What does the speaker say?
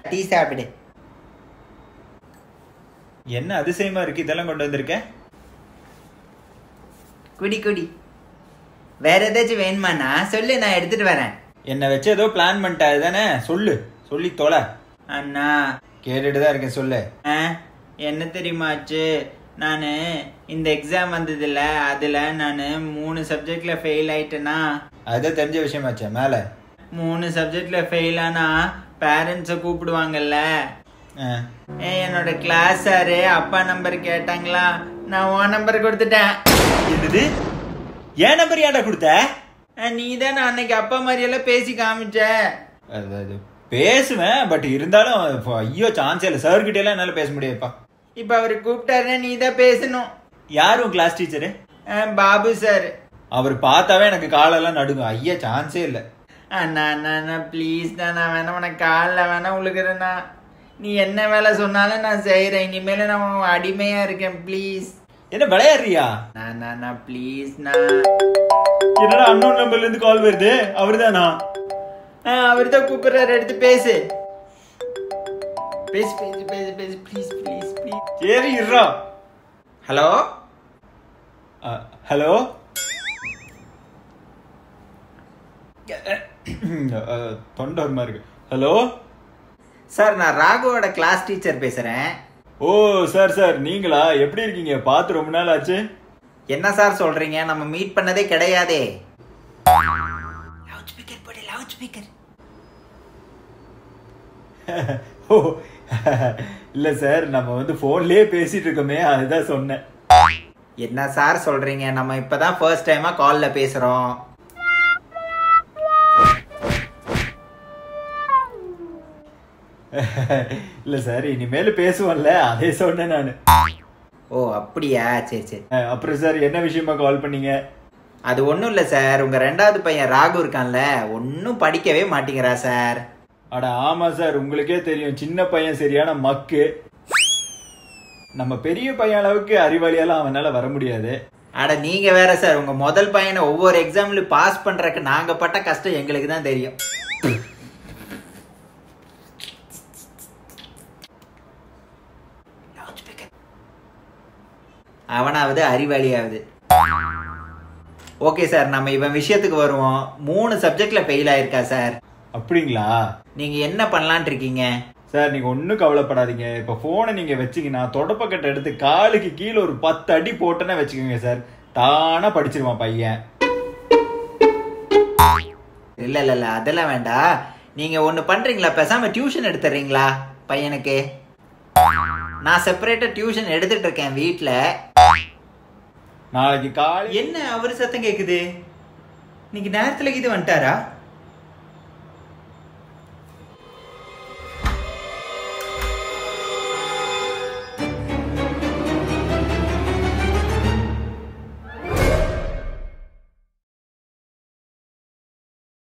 tea சாப்பிடு என்ன அதிசயமா இருக்கு இதெல்லாம் கொண்டு வந்திருக்க குடி குடி வேற ஏதாச்சும் வேணுமாண்ணா சொல்லு நான் எடுத்துட்டு வரேன் என்னை வச்சு ஏதோ பிளான் பண்ணிட்ட அதுதானே சொல்லு சொல்லி தொலை அண்ணா கேட்டுட்டு தான் இருக்கேன் சொல்லு ஆ, என்ன தெரியுமாச்சு நான் இந்த எக்ஸாம் வந்ததில்ல அதில் நான் மூணு சப்ஜெக்டில் ஃபெயில் ஆயிட்டேனா அதுதான் தெரிஞ்ச விஷயமாச்சே மேலே மூணு சப்ஜெக்டில் ஃபெயில் ஆனா பேரண்ட்ஸை கூப்பிடுவாங்கல்ல ஆ ஏ என்னோட கிளாஸ் சாரு அப்பா நம்பர் கேட்டாங்களா நான் உன் நம்பர் கொடுத்துட்டேன் என்னது ஏன் நம்பர் ஏன்டா கொடுத்த நீ தான் அன்னைக்கு அப்பா மாதிரியெல்லாம் பேசி காமிச்ச அது அது பேசுவேன் பட் இருந்தாலும் இப்போ ஐயோ சான்ஸே இல்லை சார் கிட்ட எல்லாம் என்னால பேச முடியாதுப்பா இப்போ அவர் கூப்பிட்டாருன்னா நீ தான் பேசணும் யார் உன் கிளாஸ் டீச்சரு ஆ, பாபு சார் அவர் பார்த்தாவே எனக்கு காலெல்லாம் நடுங்கும் ஐயா சான்ஸே இல்லை அண்ணா அண்ணா அண்ணா ப்ளீஸ் நான் வேணா உனக்கு காலில் வேணா உழுகிறேண்ணா நீ என்ன வேலை சொன்னாலும் நான் செய்கிறேன் இனிமேல் நான் உன் அடிமையாக இருக்கேன் ப்ளீஸ் என்ன விளையாடுறியா நான் நான் ப்ளீஸ் நான் என்னடா அன்னோன் நம்பர்ல இருந்து கால் வருது அவர்தானா அவர் தான் கூப்பிடுறாரு எடுத்து பேசு பேசு பேசு பேசு பேசு ப்ளீஸ் ப்ளீஸ் ப்ளீஸ் சரி இருறா ஹலோ ஹலோ தொண்டை ஒரு மாதிரி இருக்கு ஹலோ சார் நான் ராகுவோட கிளாஸ் டீச்சர் பேசுகிறேன் ஓ சார் சார் நீங்களா எப்படி இருக்கீங்க பார்த்து ரொம்ப நாள் ஆச்சு என்ன சார் சொல்கிறீங்க நம்ம மீட் பண்ணதே கிடையாதே லவுட் ஸ்பீக்கர் போடு லவுட் ஸ்பீக்கர் ஓ இல்ல சார் நம்ம வந்து போன்லயே பேசிட்டு இருக்கோமே அதுதான் சொன்னேன் என்ன சார் சொல்கிறீங்க நம்ம இப்போ தான் ஃபர்ஸ்ட் டைமாக காலில் பேசுகிறோம் இல்ல சார் இனிமேல் பேசுவோம்ல அதே சொன்னேன் நான் ஓ அப்படியா சரி சரி அப்புறம் சார் என்ன விஷயமா கால் பண்ணீங்க அது ஒன்றும் இல்லை சார் உங்கள் ரெண்டாவது பையன் ராகு இருக்கான்ல ஒன்றும் படிக்கவே மாட்டேங்கிறா சார் அட ஆமா சார் உங்களுக்கே தெரியும் சின்ன பையன் சரியான மக்கு நம்ம பெரிய பையன் அளவுக்கு அறிவாளியால அவனால வர முடியாது அட நீங்கள் வேற சார் உங்கள் முதல் பையனை ஒவ்வொரு எக்ஸாம்லையும் பாஸ் பண்ணுறக்கு நாங்கள் பட்ட கஷ்டம் எங்களுக்கு தான் தெரியும் அவனாவது அறிவாளியாவது ஓகே சார் நம்ம இவன் விஷயத்துக்கு வருவோம் மூணு சப்ஜெக்ட்ல ஃபெயில் ஆயிருக்கா சார் அப்படிங்களா நீங்க என்ன பண்ணலான் இருக்கீங்க சார் நீங்க ஒன்றும் கவலைப்படாதீங்க இப்போ ஃபோனை நீங்க வச்சீங்கன்னா தொடப்பக்கட்டை எடுத்து காலுக்கு கீழே ஒரு பத்து அடி போட்டேன்னா வச்சுக்கோங்க சார் தானா படிச்சிருவான் பையன் இல்ல இல்ல இல்ல அதெல்லாம் வேண்டாம் நீங்க ஒண்ணு பண்றீங்களா பேசாம டியூஷன் எடுத்துறீங்களா பையனுக்கு நான் செப்பரேட்டா டியூஷன் எடுத்துட்டு இருக்கேன் வீட்ல நாளைக்கு காலை என்ன அவர் சத்தம் கேக்குது இன்னைக்கு நேரத்துல இது வந்துட்டாரா